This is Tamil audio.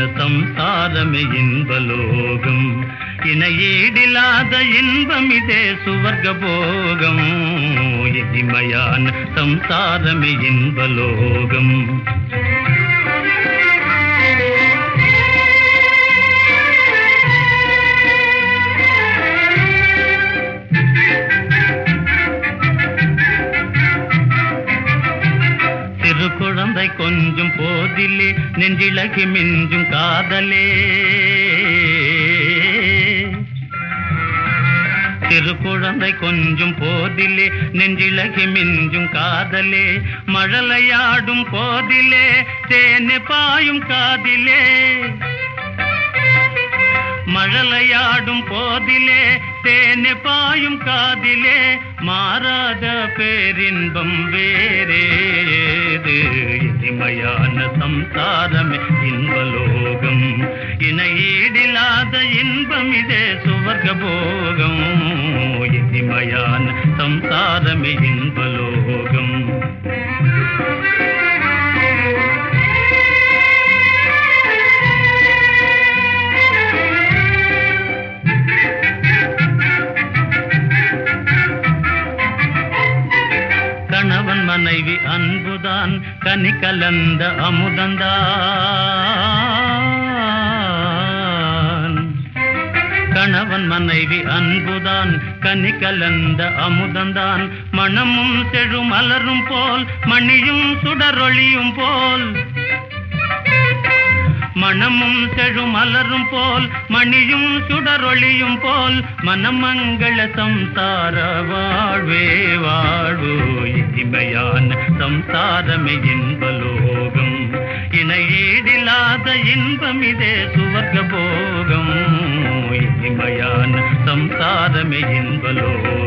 సంసారమే ఇన్బలోగం ఇనయేడిలాద ఇన్బమిదే సువర్గభోగం ఇదిమయాన్ సంసారమే ఇన్బలోగం சிறு குழந்தை கொஞ்சம் போதிலே நெஞ்சிலகி மிஞ்சும் காதலே சிறு குழந்தை கொஞ்சம் போதிலே நெஞ்சிலகி மிஞ்சும் காதலே மழலையாடும் போதிலே தேனு பாயும் காதிலே மழலையாடும் போதிலே தேனு பாயும் காதிலே மாறாத பேரின்பம் வேறேது இனிமையான சம்சாரமே இன்பலோகம் இணையீடில்லாத இன்பம் இதே சுவர்க போகம் இனிமையான சம்சாரமே இன்பலோகம் கணவன் மனைவி அன்புதான் கனி கலந்த அமுதந்தான் கணவன் மனைவி அன்புதான் கனி கலந்த அமுதந்தான் மனமும் செழு மலரும் போல் மணியும் சுடரொளியும் போல் மணமும் செழு மலரும் போல் மணியும் சுடரொளியும் போல் மனமங்கள சம்சார வாழ்வே வாழ்வு இனிமையான சம்சாரமே இன்பலோகம் இணையீடில்லாத இன்பம் இதே சுவர்க்க போகம் இனிமையான சம்சாரமே இன்பலோகம்